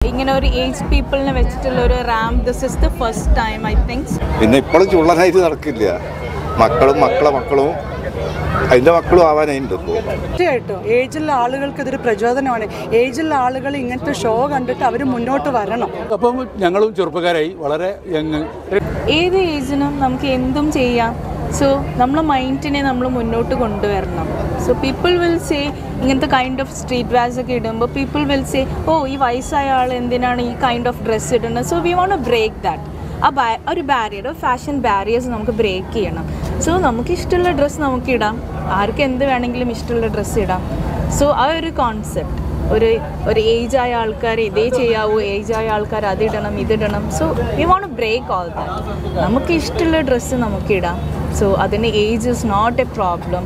ഇങ്ങനെ ഒരു ഏജ് പീപ്പിളിനെ വെച്ചിട്ടുള്ള ഒരു ramp this is the first time I think പിന്നെ ഇപ്പോഴും ചുള്ളനായിട്ട് നടക്കില്ല മക്കളും മക്കളെ മക്കളും അതിൻ്റെ മക്കളും ആവാനായിട്ടുണ്ട് ഇപ്പോൾ തീർച്ചയായിട്ടും ഏജുള്ള ആളുകൾക്ക് ഇതൊരു പ്രചോദനമാണ് ഏജുള്ള ആളുകൾ ഇങ്ങനത്തെ ഷോ കണ്ടിട്ട് അവർ മുന്നോട്ട് വരണം അപ്പം ഞങ്ങളും ചെറുപ്പക്കാരായി വളരെ യങ് ഏത് ഏജിനും നമുക്ക് എന്തും ചെയ്യാം സോ നമ്മളെ മൈൻഡിനെ നമ്മൾ മുന്നോട്ട് കൊണ്ടുവരണം സോ പീപ്പിൾ വിൽ സേ ഇങ്ങനത്തെ കൈൻഡ് ഓഫ് സ്ട്രീറ്റ് വാസ് ഒക്കെ ഇടുമ്പോൾ പീപ്പിൾ വിൽ സേ ഓ ഈ വയസ്സായ ആൾ എന്തിനാണ് ഈ കൈൻഡ് ഓഫ് ഡ്രസ്സ് ഇടുന്നത് so we won't break that ആ ബാ ഒരു ബാരിയർ ഫാഷൻ ബാരിയേഴ്സ് നമുക്ക് ബ്രേക്ക് ചെയ്യണം സോ നമുക്ക് ഇഷ്ടമുള്ള ഡ്രസ്സ് നമുക്ക് ഇടാം ആർക്ക് എന്ത് വേണമെങ്കിലും ഇഷ്ടമുള്ള ഡ്രസ്സ് ഇടാം സോ ആ ഒരു കോൺസെപ്റ്റ് ഒരു ഒരു ഏജ് ആയ ആൾക്കാർ ഇതേ ചെയ്യാവൂ ഏജ് ആയ ആൾക്കാർ അതിടണം ഇതിടണം so we won't break all that നമുക്ക് ഇഷ്ടമുള്ള ഡ്രസ്സ് നമുക്ക് ഇടാം സോ അതിന് age is not a problem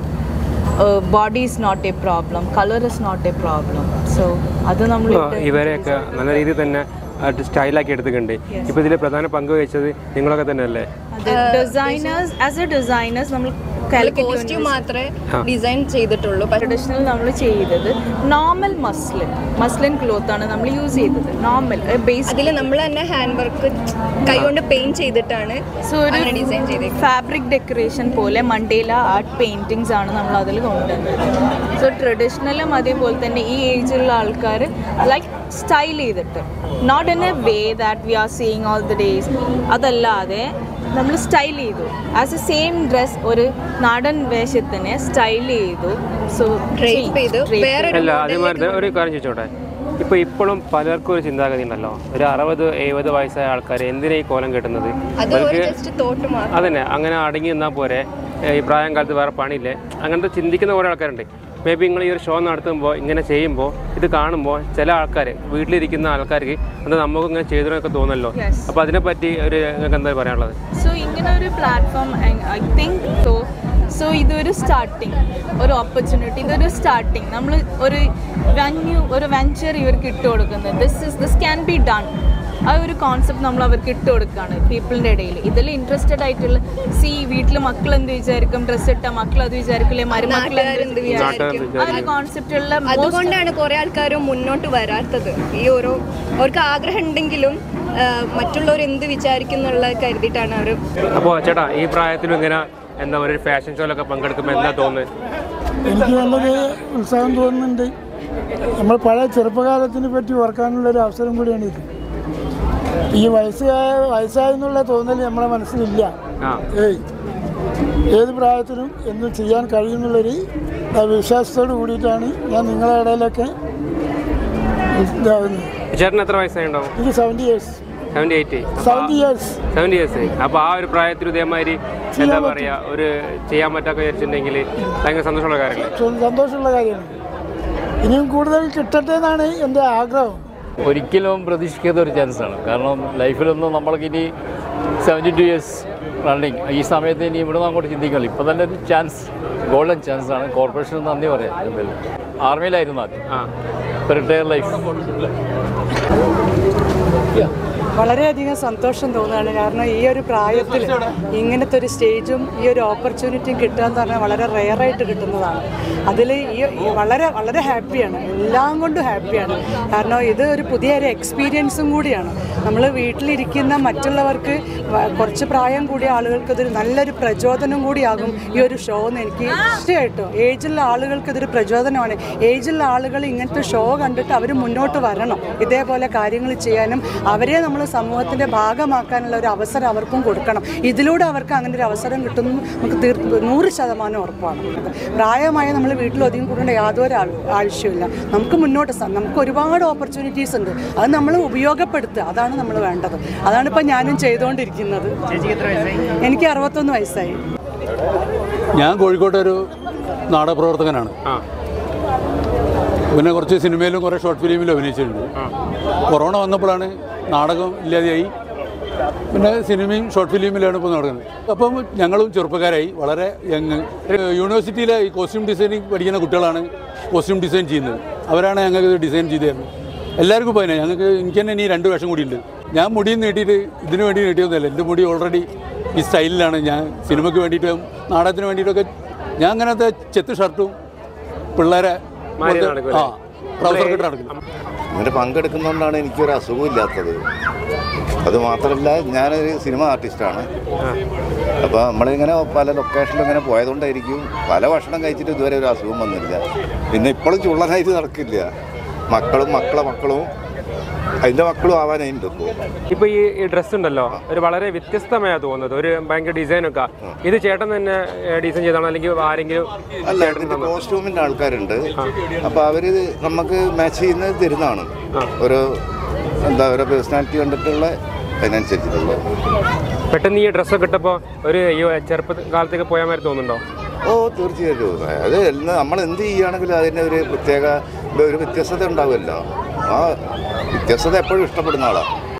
body is not a problem colour is not a problem so അത് നമ്മൾ ഇവരെയൊക്കെ നല്ല രീതിയിൽ തന്നെ സ്റ്റൈലാക്കി എടുത്തിട്ടുണ്ട് ഇപ്പൊ ഇതിൽ പ്രധാന പങ്ക് വഹിച്ചത് നിങ്ങളൊക്കെ തന്നെ അല്ലേ ഡിസൈനേഴ്സ് ആസ് എ ഡിസൈനേഴ്സ് നമ്മൾ കോസ്റ്റ്യൂം മാത്രമേ ഡിസൈൻ ചെയ്തിട്ടുള്ളൂ പക്ഷേ ട്രഡീഷണൽ നമ്മൾ ചെയ്തത് നോർമൽ മസ്ലിൻ മസ്ലിൻ ക്ലോത്ത് ആണ് നമ്മൾ യൂസ് ചെയ്തത് നോർമൽ ബേസ് അതിൽ നമ്മൾ തന്നെ ഹാൻഡ് വർക്ക് കൈകൊണ്ട് പെയിന്റ് ചെയ്തിട്ടാണ് സോ അങ്ങനെ ഒരു ഡിസൈൻ ചെയ്തേക്കുന്നത് ഫാബ്രിക് ഡെക്കറേഷൻ പോലെ മണ്ടേല ആർട്ട് പെയിന്റിങ്സ് ആണ് നമ്മൾ അതിൽ കൊണ്ടുവന്നത് സോ ട്രഡീഷണലും അതേപോലെ തന്നെ ഈ ഏജിലുള്ള ആൾക്കാർ ലൈക്ക് സ്റ്റൈൽ ചെയ്തിട്ട് not in a way that we are seeing all the days അതല്ലാതെ നമ്മൾ സ്റ്റൈൽ ചെയ്തു ആസ് എ സെയിം ഡ്രസ് ഒരു നാടൻ വേഷത്തിനെ സ്റ്റൈൽ ചെയ്തു സോ Drape ചെയ്തു. വേറൊരു അല്ല അതേമാതിരി ഒരു കാര്യം ചോദിച്ചോട്ടെ ഇപ്പൊ ഇപ്പോഴും പലർക്കും ഒരു ചിന്താഗതി ഉണ്ടല്ലോ ഒരു അറുപത് എഴുപത് വയസ്സായ ആൾക്കാർ എന്തിനാ ഈ കോലം കെട്ടുന്നത് അത് ഒരു അവർക്ക് ജസ്റ്റ് തോട്ട് മാത്രം അതന്നെ അങ്ങനെ അടങ്ങി നിന്നാൽ പോരെ ഏ, ഈ പ്രായം കാലത്ത് വേറെ പണിയില്ലേ അങ്ങനത്തെ ചിന്തിക്കുന്ന കുറേ ആൾക്കാരുണ്ട് മേ ബി നിങ്ങൾ ഈ ഒരു ഷോ നടത്തുമ്പോൾ ഇങ്ങനെ ചെയ്യുമ്പോൾ ഇത് കാണുമ്പോൾ ചില ആൾക്കാർ വീട്ടിലിരിക്കുന്ന ആൾക്കാർക്ക് എന്താ നമുക്ക് ഇങ്ങനെ ചെയ്തതൊക്കെ തോന്നല്ലോ Yes. അപ്പോൾ അതിനെപ്പറ്റി ഒരു നിങ്ങൾക്ക് എന്താ പറയാനുള്ളത് സോ ഇങ്ങനെ ഒരു platform I think so so ഇതൊരു സ്റ്റാർട്ടിങ് ഒരു ഓപ്പർച്യൂണിറ്റി ഇതൊരു സ്റ്റാർട്ടിങ് നമ്മൾ ഒരു വെന്യൂ ഒരു വെഞ്ചർ ഇവർക്ക് ഇട്ട് കൊടുക്കുന്നത് this is this can be done ah ഒരു കോൺസെപ്റ്റ് നമ്മൾ അവർക്ക് ഇട്ട് കൊടുക്കുകയാണ് പീപ്പിളിൻ്റെ ഇടയിൽ ഇതിൽ ഇൻട്രസ്റ്റഡ് ആയിട്ടുള്ള സി വീട്ടിൽ മക്കൾ എന്ത് വിചാരിക്കും ഡ്രസ്സ് ഇട്ട മക്കൾ അത് വിചാരിക്കില്ലേ മരുമക്കൾ നാട്ടുകാരെന്ത് വിചാരിക്കും ആ ഒരു കോൺസെപ്റ്റുള്ള അതുകൊണ്ടാണ് കുറെ ആൾക്കാരും മുന്നോട്ട് വരാത്തത് ഈ ഓരോ അവർക്ക് ആഗ്രഹം ഉണ്ടെങ്കിലും ആ, മറ്റുള്ളവർ എന്ത് വിചാരിക്കുന്നുള്ള കരുതിയിട്ടാണ് അവർ അപ്പോൾ ചേട്ടാ ഈ പ്രായത്തിലും ഇങ്ങനെ എന്താ പറയുക ഒരു ഫാഷൻ ഷോയിലൊക്കെ പങ്കെടുക്കുമ്പോൾ എന്താ തോന്നുന്നത് എനിക്ക് നല്ലൊരു ഉത്സാഹം തോന്നുന്നുണ്ട് നമ്മൾ പഴയ ചെറുപ്പകാലത്തിനെ പറ്റി ഓർക്കാനുള്ളൊരു അവസരം കൂടിയാണ് ഇത് ഈ വയസ്സായ വയസ്സായെന്നുള്ള തോന്നൽ നമ്മളെ മനസ്സിലില്ല ആ ഏയ് ഏത് പ്രായത്തിലും എന്തും ചെയ്യാൻ കഴിയുന്നുള്ളൊരു ആ, വിശ്വാസത്തോട് കൂടിയിട്ടാണ് ഞാൻ നിങ്ങളുടെ ഇടയിലൊക്കെ ഇതാവുന്നത് ചേട്ടന് എത്ര വയസ്സായിട്ടുണ്ടാവും എനിക്ക് seventy years seventy eight seventy years seventy years അപ്പോൾ ആ ഒരു പ്രായത്തിൽ ഇതേമാതിരി എന്താ പറയുക ഒരു ചെയ്യാൻ പറ്റാത്ത വിചാരിച്ചിട്ടുണ്ടെങ്കിൽ ഭയങ്കര സന്തോഷമുള്ള കാര്യമല്ലേ സന്തോഷമുള്ള കാര്യമാണ് ഇനിയും കൂടുതൽ കിട്ടട്ടെ എന്നാണ് എൻ്റെ ആഗ്രഹം ഒരിക്കലും പ്രതീക്ഷിക്കാത്ത ഒരു ചാൻസാണ് കാരണം ലൈഫിലൊന്നും നമ്മൾക്ക് ഇനി സെവൻറ്റി ടു ഇയേഴ്സ് റണ്ണിങ് ഈ സമയത്ത് ഇനി ഇവിടെ നിന്ന് അങ്ങോട്ട് ചിന്തിക്കുമല്ലോ ഇപ്പോൾ തന്നെ ഒരു ചാൻസ് ഗോൾഡൻ ചാൻസ് ആണ് കോർപ്പറേഷന് നന്ദി പറയാം ഇതിൽ. ആർമിയിലായിരുന്നു ആദ്യം ആ ഇപ്പോൾ റിട്ടയർ ലൈഫ് വളരെയധികം സന്തോഷം തോന്നുകയാണ് കാരണം ഈ ഒരു പ്രായത്തിൽ ഇങ്ങനത്തെ ഒരു സ്റ്റേജും ഈ ഒരു ഓപ്പർച്യൂണിറ്റിയും കിട്ടുക എന്ന് പറഞ്ഞാൽ വളരെ റെയറായിട്ട് കിട്ടുന്നതാണ് അതിൽ ഈ ഈ വളരെ വളരെ ഹാപ്പിയാണ് എല്ലാം കൊണ്ടും ഹാപ്പിയാണ് കാരണം ഇത് ഒരു പുതിയ ഒരു എക്സ്പീരിയൻസും കൂടിയാണ് നമ്മൾ വീട്ടിലിരിക്കുന്ന മറ്റുള്ളവർക്ക് വ- കുറച്ച് പ്രായം കൂടിയ ആളുകൾക്ക് ഇതൊരു നല്ലൊരു പ്രചോദനം കൂടിയാകും ഈ ഒരു ഷോ എന്ന് എനിക്ക് ഇഷ്ടമായിട്ടോ ഏജുള്ള ആളുകൾക്ക് ഇതൊരു പ്രചോദനമാണ് ഏജുള്ള ആളുകൾ ഇങ്ങനത്തെ ഷോ കണ്ടിട്ട് അവർ മുന്നോട്ട് വരണം ഇതേപോലെ കാര്യങ്ങൾ ചെയ്യാനും അവരെ നമ്മൾ സമൂഹത്തിൻ്റെ ഭാഗമാക്കാനുള്ള ഒരു അവസരം അവർക്കും കൊടുക്കണം ഇതിലൂടെ അവർക്ക് അങ്ങനെ ഒരു അവസരം കിട്ടുന്നു നമുക്ക് തീർ നൂറ് ശതമാനം ഉറപ്പാണ് പ്രായമായ നമ്മൾ വീട്ടിൽ ഒതുങ്ങി കൂടേണ്ട യാതൊരു ആവ- ആവശ്യമില്ല നമുക്ക് മുന്നോട്ട് സ- നമുക്ക് ഒരുപാട് ഓപ്പർച്യൂണിറ്റീസ് ഉണ്ട് അത് നമ്മൾ ഉപയോഗപ്പെടുത്തുക അതാണ് നമ്മൾ വേണ്ടത് അതാണ് ഇപ്പം ഞാനും ചെയ്തുകൊണ്ടിരിക്കുന്നത് എനിക്ക് അറുപത്തൊന്ന് വയസ്സായി ഞാൻ കോഴിക്കോട്ടെ ഒരു നാടകപ്രവർത്തകനാണ് ആ പിന്നെ കുറച്ച് സിനിമയിലും കുറേ ഷോർട്ട് ഫിലിമിലും അഭിനയിച്ചിട്ടുണ്ട് കൊറോണ വന്നപ്പോഴാണ് നാടകം ഇല്ലാതെയായി പിന്നെ സിനിമയും ഷോർട്ട് ഫിലിമിലാണ് ഇപ്പോൾ നടക്കുന്നത് അപ്പം ഞങ്ങളും ചെറുപ്പക്കാരായി വളരെ യങ് യൂണിവേഴ്സിറ്റിയിലെ ഈ കോസ്റ്റ്യൂം ഡിസൈനിങ് പഠിക്കുന്ന കുട്ടികളാണ് കോസ്റ്റ്യൂം ഡിസൈൻ ചെയ്യുന്നത് അവരാണ് ഞങ്ങൾക്ക് ഇത് ഡിസൈൻ ചെയ്തു തരുന്നത് എല്ലാവർക്കും ഇപ്പോൾ തന്നെ ഞങ്ങൾക്ക് എനിക്ക് തന്നെ ഇനി രണ്ട് വർഷം കൂടി ഉണ്ട് ഞാൻ മുടി നീട്ടിയിട്ട് ഇതിന് വേണ്ടി നീട്ടിയൊന്നുമല്ല എൻ്റെ മുടി ഓൾറെഡി ഈ സ്റ്റൈലിലാണ് ഞാൻ സിനിമയ്ക്ക് വേണ്ടിയിട്ടും നാടകത്തിന് വേണ്ടിയിട്ടൊക്കെ ഞാൻ അങ്ങനത്തെ ചെത്ത് ഷർട്ടും പിള്ളേരെ മാറി പോലത്തെ- നടക്കുമല്ലേ? ആ ട്രൗസർ കെട്ട് നടക്കും ഇതിന് പങ്കെടുക്കുന്നതുകൊണ്ടാണ് എനിക്കൊരു അസുഖം ഇല്ലാത്തത് അത് മാത്രമല്ല ഞാനൊരു സിനിമ ആർട്ടിസ്റ്റാണ് അപ്പോൾ നമ്മളിങ്ങനെ പല ലൊക്കേഷനിലും ഇങ്ങനെ പോയതുകൊണ്ടായിരിക്കും പല ഭക്ഷണം കഴിച്ചിട്ട് ഇതുവരെ ഒരു അസുഖം വന്നില്ല പിന്നെ ഇപ്പോഴും ചുള്ളനായിട്ട് നടക്കില്ല മക്കളും മക്കളെ മക്കളും അതിൻ്റെ മക്കളും ആവാനായിട്ടുണ്ട് ഇപ്പോൾ ഇപ്പൊ ഈ ഈ ഡ്രസ്സ് ഉണ്ടല്ലോ ഒരു വളരെ വ്യത്യസ്തമായ തോന്നുന്നത് ഒരു ഭയങ്കര ഡിസൈനൊക്കെ ഇത് ചേട്ടൻ തന്നെ ഡിസൈൻ ചെയ്താണോ അല്ലെങ്കിൽ ആരെങ്കിലും അല്ല ഇതിന്റെ കോസ്റ്റ്യൂമിന്റെ ആൾക്കാരുണ്ട് അപ്പൊ അവര് നമുക്ക് മാച്ച് ചെയ്യുന്നത് തരുന്നതാണ് ഒരു എന്താ ഒരു പേഴ്സണാലിറ്റി കണ്ടിട്ടുള്ള അതിനനുസരിച്ചിട്ടുള്ള പെട്ടെന്ന് ഈ ഡ്രസ്സൊക്കെ ഇട്ടപ്പോൾ ഒരു ഈ ചെറുപ്പ കാലത്തേക്ക് പോയാൽ മാതിരി തോന്നുന്നുണ്ടോ ഓ തീർച്ചയായിട്ടും അത് എല്ലാം നമ്മൾ എന്ത് ചെയ്യുകയാണെങ്കിലും അതിൻ്റെ ഒരു പ്രത്യേക ഒരു വ്യത്യസ്തത ഉണ്ടാവുമല്ലോ ആ വ്യത്യസ്തത എപ്പോഴും ഇഷ്ടപ്പെടുന്ന ആളാണ്